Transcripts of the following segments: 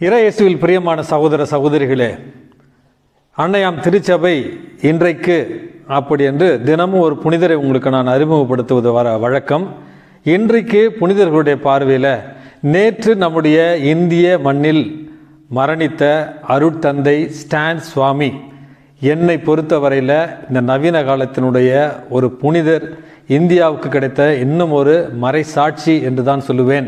இறையேசுவில் பிரியமான சகோதர சகோதரிகளே அன்னையாம் திருச்சபை இன்றைக்கு அப்படி என்று தினமும் ஒரு புனிதரை உங்களுக்கு நான் அறிமுகப்படுத்துவது வர வழக்கம் இன்றைக்கு புனிதர்களுடைய பார்வையில் நேற்று நம்முடைய இந்திய மண்ணில் மரணித்த அருட்தந்தை ஸ்டான் சுவாமி என்னை பொறுத்தவரையில் இந்த நவீன காலத்தினுடைய ஒரு புனிதர் இந்தியாவுக்கு கிடைத்த இன்னும் ஒரு மறைசாட்சி என்று தான் சொல்லுவேன்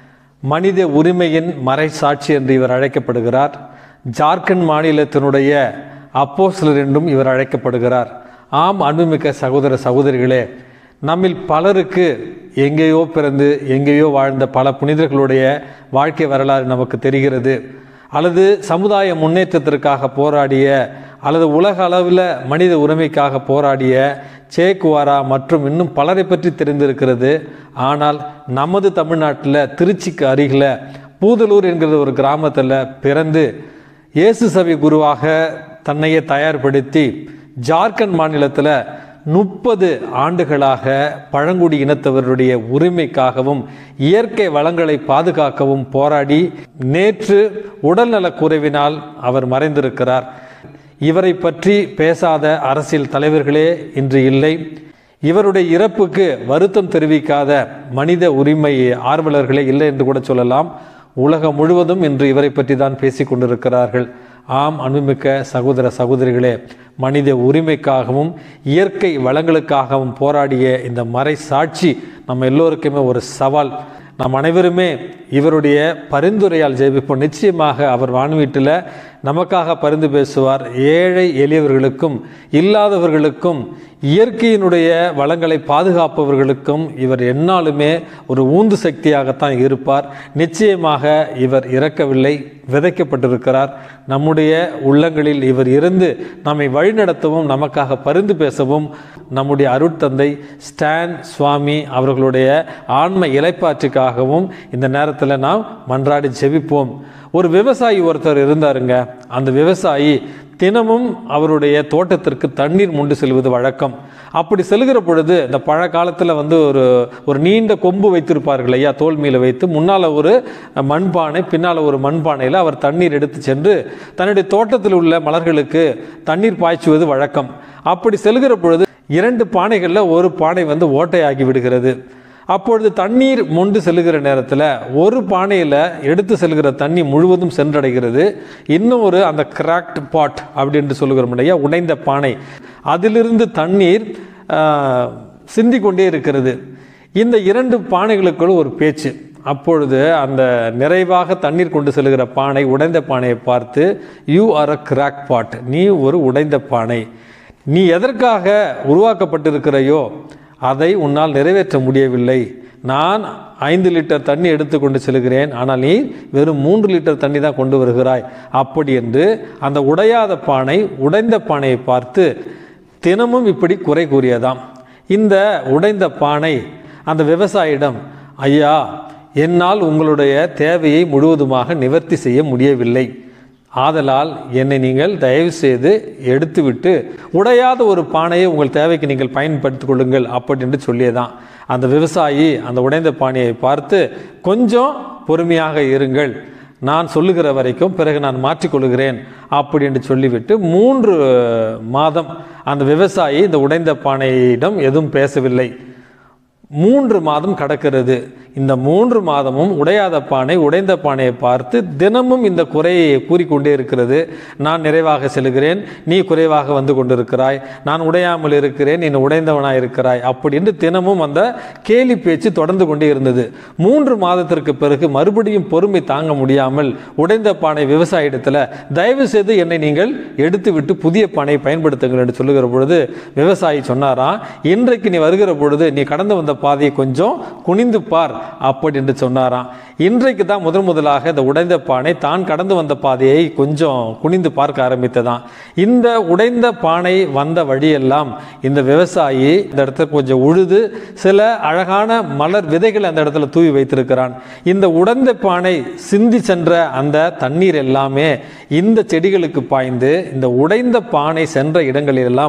மனித உரிமையின் மறைசாட்சி என்று இவர் அழைக்கப்படுகிறார் ஜார்க்கண்ட் மாநிலத்தினுடைய அப்போஸ்லர் என்றும் இவர் அழைக்கப்படுகிறார் ஆம் அன்புமிக்க சகோதர சகோதரிகளே நம்மில் பலருக்கு எங்கேயோ பிறந்து எங்கேயோ வாழ்ந்த பல புனிதர்களுடைய வாழ்க்கை வரலாறு நமக்கு தெரிகிறது அல்லது சமுதாய முன்னேற்றத்திற்காக போராடிய அல்லது உலக அளவில் மனித உரிமைக்காக போராடிய சேக்குவாரா மற்றும் இன்னும் பலரை பற்றி தெரிந்திருக்கிறது ஆனால் நமது தமிழ்நாட்டில் திருச்சிக்கு அருகில் பூதலூர் என்கிற ஒரு கிராமத்தில் பிறந்து இயேசு சபை குருவாக தன்னையே தயார்படுத்தி ஜார்க்கண்ட் மாநிலத்தில் முப்பது ஆண்டுகளாக பழங்குடி இனத்தவருடைய உரிமைக்காகவும் இயற்கை வளங்களை பாதுகாக்கவும் போராடி நேற்று உடல்நலக் குறைவினால் அவர் மறைந்திருக்கிறார் இவரை பற்றி பேசாத அரசியல் தலைவர்களே இன்று இல்லை இவருடைய இறப்புக்கு வருத்தம் தெரிவிக்காத மனித உரிமை ஆர்வலர்களே இல்லை என்று கூட சொல்லலாம் உலகம் முழுவதும் இன்று இவரை பற்றி தான் பேசிக் கொண்டிருக்கிறார்கள் ஆம் அன்புமிக்க சகோதர சகோதரிகளே மனித உரிமைக்காகவும் இயற்கை வளங்களுக்காகவும் போராடிய இந்த மறை சாட்சி நம்ம எல்லோருக்குமே ஒரு சவால் நம் அனைவருமே இவருடைய பரிந்துரையால் ஜெயிப்போம் நிச்சயமாக அவர் வான்வீட்டில் நமக்காக பரிந்து பேசுவார் ஏழை எளியவர்களுக்கும் இல்லாதவர்களுக்கும் இயற்கையினுடைய வளங்களை பாதுகாப்பவர்களுக்கும் இவர் எந்நாளுமே ஒரு ஊந்து சக்தியாகத்தான் இருப்பார் நிச்சயமாக இவர் இறக்கவில்லை விதைக்கப்பட்டிருக்கிறார் நம்முடைய உள்ளங்களில் இவர் இருந்து நம்மை வழிநடத்தவும் நமக்காக பரிந்து பேசவும் நம்முடைய அருட்தந்தை ஸ்டான் சுவாமி அவர்களுடைய ஆன்ம இலைப்பாற்றுக்காகவும் இந்த நேரத்தில் நாம் மன்றாடி ஜெபிப்போம் ஒரு விவசாயி ஒருத்தர் இருந்தாருங்க அந்த விவசாயி தினமும் அவருடைய தோட்டத்திற்கு தண்ணீர் முண்டு செல்வது வழக்கம் அப்படி செல்கிற பொழுது இந்த பழ காலத்தில் வந்து ஒரு ஒரு நீண்ட கொம்பு வைத்திருப்பார்கள் ஐயா தோல் மீல வைத்து முன்னால் ஒரு மண்பானை பின்னால் ஒரு மண்பானையில் அவர் தண்ணீர் எடுத்து சென்று தன்னுடைய தோட்டத்தில் உள்ள மலர்களுக்கு தண்ணீர் பாய்ச்சுவது வழக்கம் அப்படி செல்கிற பொழுது இரண்டு பானைகளில் ஒரு பானை வந்து ஓட்டையாகி விடுகிறது அப்பொழுது தண்ணீர் மொண்டு செல்லுகிற நேரத்தில் ஒரு பானையில் எடுத்து செல்கிற தண்ணி முழுவதும் சென்றடைகிறது இன்னும் ஒரு அந்த கிராக்ட் பாட் அப்படின்னு சொல்லுகிறோம் இல்லையா உடைந்த பானை அதிலிருந்து தண்ணீர் சிந்தி கொண்டே இருக்கிறது இந்த இரண்டு பானைகளுக்குள் ஒரு பேச்சு அப்பொழுது அந்த நிறைவாக தண்ணீர் கொண்டு செல்கிற பானை உடைந்த பானையை பார்த்து you are a crack pot நீ ஒரு உடைந்த பானை நீ எதற்காக உருவாக்கப்பட்டிருக்கிறையோ அதை உன்னால் நிறைவேற்ற முடியவில்லை நான் ஐந்து லிட்டர் தண்ணி எடுத்துக்கொண்டு செல்கிறேன் ஆனால் நீ வெறும் மூன்று லிட்டர் தண்ணி தான் கொண்டு வருகிறாய் அப்படி என்று அந்த உடையாத பானை உடைந்த பானையை பார்த்து தினமும் இப்படி குறை கூறியதாம் இந்த உடைந்த பானை அந்த விவசாயியிடம் ஐயா என்னால் உங்களுடைய தேவையை முழுவதுமாக நிவர்த்தி செய்ய முடியவில்லை ஆதலால் என்னை நீங்கள் தயவு செய்து எடுத்துவிட்டு உடையாத ஒரு பானையை உங்கள் தேவைக்கு நீங்கள் பயன்படுத்திக் கொள்ளுங்கள் அப்படின்னு சொல்லியதான் அந்த விவசாயி அந்த உடைந்த பானையை பார்த்து கொஞ்சம் பொறுமையாக இருங்கள் நான் சொல்லுகிற வரைக்கும் பிறகு நான் மாற்றிக்கொள்கிறேன் அப்படின்னு சொல்லிவிட்டு மூன்று மாதம் அந்த விவசாயி இந்த உடைந்த பானையிடம் எதுவும் பேசவில்லை மூன்று மாதம் கடக்கிறது இந்த மூன்று மாதமும் உடையாத பானை உடைந்த பானையை பார்த்து தினமும் இந்த குறையை கூறிக்கொண்டே இருக்கிறது நான் நிறைவாக செல்கிறேன் நீ குறைவாக வந்து கொண்டிருக்கிறாய் நான் உடையாமல் இருக்கிறேன் நீ உடைந்தவனாக இருக்கிறாய் அப்படின்னு தினமும் அந்த கேலி பேச்சு தொடர்ந்து கொண்டே இருந்தது மூன்று மாதத்திற்கு பிறகு மறுபடியும் பொறுமை தாங்க முடியாமல் உடைந்த பானை விவசாயிடத்தில் தயவு செய்து என்னை நீங்கள் எடுத்து விட்டு புதிய பானை பயன்படுத்துங்கள் என்று சொல்லுகிற பொழுது விவசாயி சொன்னாராம் இன்றைக்கு நீ வருகிற பொழுது நீ கடந்து வந்த பாதையை கொஞ்சம் குனிந்து பார் அப்படி என்று சொன்னாராம் இன்றைக்கு தான் முதன் முதலாக இந்த உடைந்த பானை தான் கடந்து வந்த பாதையை கொஞ்சம் குனிந்து பார்க்க ஆரம்பித்ததாம் இந்த உடைந்த பானை வந்த வழியெல்லாம் இந்த விவசாயி இந்த இடத்துல கொஞ்சம் உழுது சில அழகான மலர் விதைகளை அந்த இடத்துல தூவி வைத்திருக்கிறான் இந்த உடைந்த பானை சிந்தி சென்ற அந்த தண்ணீர் எல்லாமே இந்த செடிகளுக்கு பாய்ந்து இந்த உடைந்த பானை சென்ற இடங்களிலெல்லாம்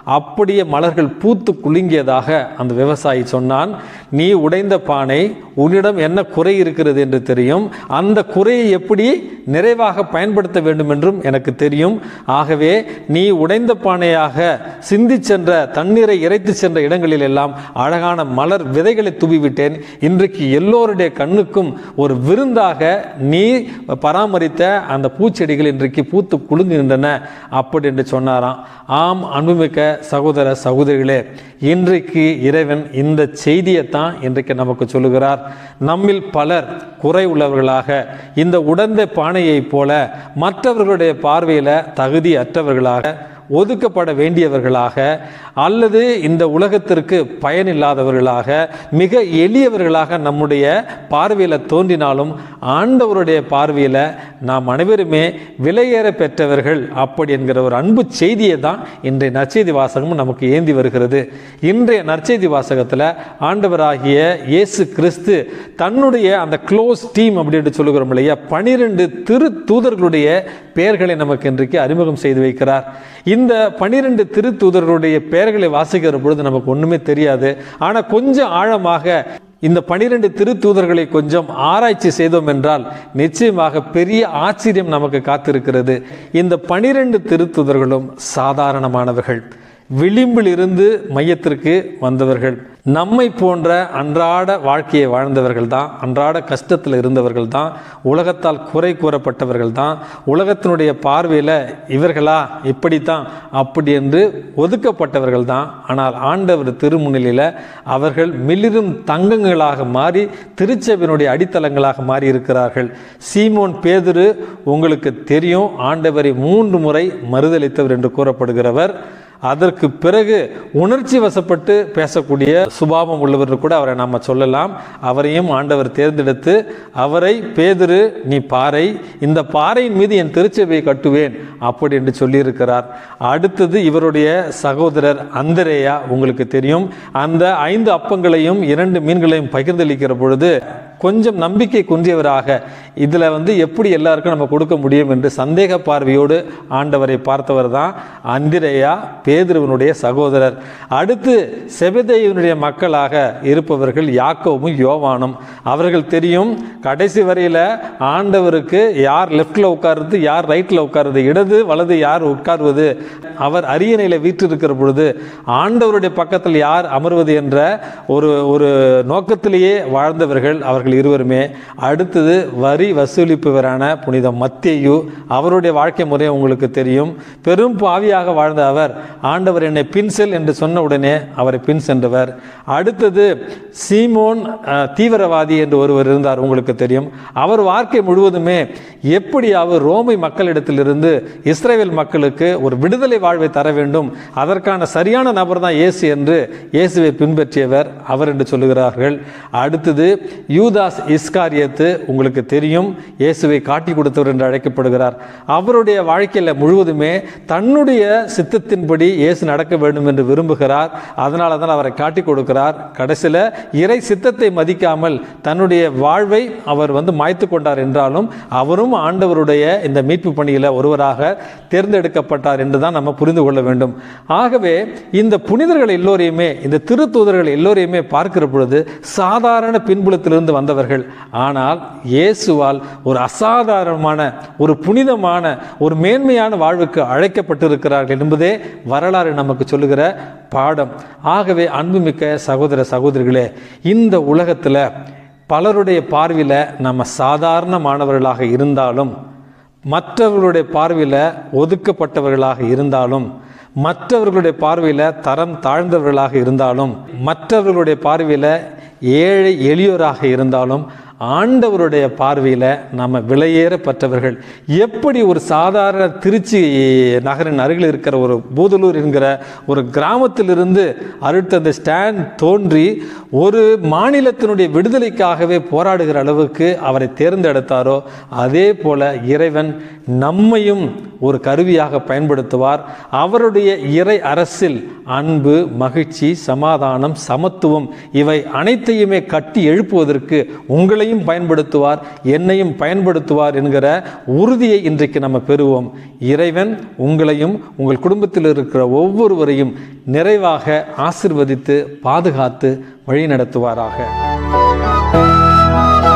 அப்படியே மலர்கள் பூத்து குலுங்கியதாக அந்த விவசாயி சொன்னான் நீ உடைந்த பானை உன்னிடம் என்ன குறை இருக்கிறது என்று தெரியும் அந்த குறையை எப்படி நிறைவாக பயன்படுத்த வேண்டும் என்றும் எனக்கு தெரியும் ஆகவே நீ உடைந்த பானையாக சிந்தி சென்ற தண்ணீரை இறைத்து சென்ற இடங்களில் எல்லாம் அழகான மலர் விதைகளை தூவிவிட்டேன் இன்றைக்கு எல்லோருடைய கண்ணுக்கும் ஒரு விருந்தாக நீ பராமரித்த அந்த பூச்செடிகள் இன்றைக்கு பூத்து குலுங்குகின்றன அப்படி என்று சொன்னாராம் ஆம் அன்புமிக்க சகோதர சகோதரிகளே இன்றைக்கு இறைவன் இந்த செய்தியை தான் இன்றைக்கு நமக்கு சொல்லுகிறார் நம்மில் பலர் குறை உள்ளவர்களாக இந்த உடந்த பானையைப் போல மற்றவர்களுடைய பார்வையில் தகுதி அற்றவர்களாக ஒதுக்கப்பட வேண்டியவர்களாக அல்லது இந்த உலகத்திற்கு பயனில்லாதவர்களாக மிக எளியவர்களாக நம்முடைய பார்வையில் தோன்றினாலும் ஆண்டவருடைய பார்வையில் நாம் அனைவருமே விலையேற பெற்றவர்கள் அப்படி என்கிற ஒரு அன்பு செய்தியை தான் இன்றைய நற்செய்தி வாசகமும் நமக்கு ஏந்தி வருகிறது இன்றைய நற்செய்தி வாசகத்தில் ஆண்டவராகிய இயேசு கிறிஸ்து தன்னுடைய அந்த க்ளோஸ் டீம் அப்படின்னு சொல்லுகிறோம் இல்லையா பனிரெண்டு திரு தூதர்களுடைய பெயர்களை நமக்கு இன்றைக்கு அறிமுகம் செய்து வைக்கிறார் இந்த பனிரெண்டு திருத்தூதர்களுடைய பெயர்களை வாசிக்கிற பொழுது நமக்கு ஒன்றுமே தெரியாது ஆனால் கொஞ்சம் ஆழமாக இந்த பனிரெண்டு திருத்தூதர்களை கொஞ்சம் ஆராய்ச்சி செய்தோம் என்றால் நிச்சயமாக பெரிய ஆச்சரியம் நமக்கு காத்திருக்கிறது இந்த பனிரெண்டு திருத்தூதர்களும் சாதாரணமானவர்கள் விளிம்பில் இருந்து மையத்திற்கு வந்தவர்கள் நம்மை போன்ற அன்றாட வாழ்க்கையை வாழ்ந்தவர்கள் தான் அன்றாட கஷ்டத்தில் இருந்தவர்கள் தான் உலகத்தால் குறை கூறப்பட்டவர்கள் தான் உலகத்தினுடைய பார்வையில் இவர்களா இப்படித்தான் அப்படி என்று ஒதுக்கப்பட்டவர்கள் தான் ஆனால் ஆண்டவர் திருமுன்னிலையில் அவர்கள் மிளிரும் தங்கங்களாக மாறி திருச்சபையினுடைய அடித்தளங்களாக மாறி இருக்கிறார்கள் சீமோன் பேதுரு உங்களுக்கு தெரியும் ஆண்டவரை மூன்று முறை மறுதளித்தவர் என்று கூறப்படுகிறவர் அதற்கு பிறகு உணர்ச்சி வசப்பட்டு பேசக்கூடிய சுபாவம் உள்ளவர் கூட அவரை நாம் சொல்லலாம் அவரையும் ஆண்டவர் தேர்ந்தெடுத்து அவரை பேதிரு நீ பாறை இந்த பாறையின் மீது என் திருச்சபையை கட்டுவேன் அப்படி என்று சொல்லியிருக்கிறார் அடுத்தது இவருடைய சகோதரர் அந்தரேயா உங்களுக்கு தெரியும் அந்த ஐந்து அப்பங்களையும் இரண்டு மீன்களையும் பகிர்ந்தளிக்கிற பொழுது கொஞ்சம் நம்பிக்கை குன்றியவராக இதில் வந்து எப்படி எல்லாருக்கும் நம்ம கொடுக்க முடியும் என்று சந்தேக பார்வையோடு ஆண்டவரை பார்த்தவர் தான் அந்திரையா பேதுருவனுடைய சகோதரர் அடுத்து செபதேயனுடைய மக்களாக இருப்பவர்கள் யாக்கோவும் யோவானும் அவர்கள் தெரியும் கடைசி வரையில் ஆண்டவருக்கு யார் லெஃப்டில் உட்காருது யார் ரைட்டில் உட்காருது இடது வலது யார் உட்காருவது அவர் அரியணையில் வீற்றிருக்கிற பொழுது ஆண்டவருடைய பக்கத்தில் யார் அமர்வது என்ற ஒரு ஒரு நோக்கத்திலேயே வாழ்ந்தவர்கள் அவர்கள் இருவருமே அடுத்தது வரி வசூலிப்பவரான புனித மத்தேயு அவருடைய வாழ்க்கை முறை உங்களுக்கு தெரியும் பெரும் பாவியாக வாழ்ந்த அவர் ஆண்டவர் என்னை பின் செல் என்று சொன்ன உடனே அவரை பின் சென்றவர் அடுத்தது சீமோன் அஹ், தீவிரவாதி என்று ஒருவர் இருந்தார் உங்களுக்கு தெரியும் அவர் வாழ்க்கை முழுவதுமே எப்படியாவது ரோமை மக்களிடத்திலிருந்து இஸ்ரேல் மக்களுக்கு ஒரு விடுதலை வாழ்வை தர வேண்டும் அதற்கான சரியான நபர் தான் இயேசு என்று இயேசுவை பின்பற்றியவர் அவர் என்று சொல்லுகிறார்கள் அடுத்தது யூதாஸ் இஸ்காரியத்து உங்களுக்கு தெரியும் இயேசுவை காட்டி கொடுத்தவர் என்று அழைக்கப்படுகிறார் அவருடைய வாழ்க்கையில் முழுவதுமே தன்னுடைய சித்தத்தின்படி இயேசு நடக்க வேண்டும் என்று விரும்புகிறார் அதனால தான் அவரை காட்டி கொடுக்கிறார் கடைசியில் இறை சித்தத்தை மதிக்காமல் தன்னுடைய வாழ்வை அவர் வந்து மாய்த்து கொண்டார் என்றாலும் அவரும் ஆண்டவருடைய இந்த மீட்பு பணியில் ஒருவராக தேர்ந்தெடுக்கப்பட்டார் என்று தான் நம்ம புரிந்து கொள்ள வேண்டும் ஆகவே இந்த புனிதர்கள் எல்லோரையுமே இந்த திருத்தூதர்கள் எல்லோரையுமே பார்க்கிற பொழுது சாதாரண பின்புலத்திலிருந்து வந்தவர்கள் ஆனால் இயேசுவால் ஒரு அசாதாரணமான ஒரு புனிதமான ஒரு மேன்மையான வாழ்வுக்கு அழைக்கப்பட்டிருக்கிறார்கள் என்பதே வரலாறு நமக்கு சொல்லுகிற பாடம் ஆகவே அன்புமிக்க சகோதர சகோதரிகளே இந்த உலகத்தில் பலருடைய பார்வையில் நம்ம சாதாரணமானவர்களாக இருந்தாலும் மற்றவர்களுடைய பார்வையில் ஒதுக்கப்பட்டவர்களாக இருந்தாலும் மற்றவர்களுடைய பார்வையில் தரம் தாழ்ந்தவர்களாக இருந்தாலும் மற்றவர்களுடைய பார்வையில் ஏழை எளியோராக இருந்தாலும் ஆண்டவருடைய பார்வையில் நம்ம விலையேற பெற்றவர்கள் எப்படி ஒரு சாதாரண திருச்சி நகரின் அருகில் இருக்கிற ஒரு பூதலூர் என்கிற ஒரு கிராமத்திலிருந்து அருட்தந்தை ஸ்டாண்ட் தோன்றி ஒரு மாநிலத்தினுடைய விடுதலைக்காகவே போராடுகிற அளவுக்கு அவரை தேர்ந்தெடுத்தாரோ அதே போல இறைவன் நம்மையும் ஒரு கருவியாக பயன்படுத்துவார் அவருடைய இறை அரசில் அன்பு மகிழ்ச்சி சமாதானம் சமத்துவம் இவை அனைத்தையுமே கட்டி எழுப்புவதற்கு உங்களையும் உங்களையும் பயன்படுத்துவார் என்னையும் பயன்படுத்துவார் என்கிற உறுதியை இன்றைக்கு நம்ம பெறுவோம் இறைவன் உங்களையும் உங்கள் குடும்பத்தில் இருக்கிற ஒவ்வொருவரையும் நிறைவாக ஆசிர்வதித்து பாதுகாத்து வழி நடத்துவாராக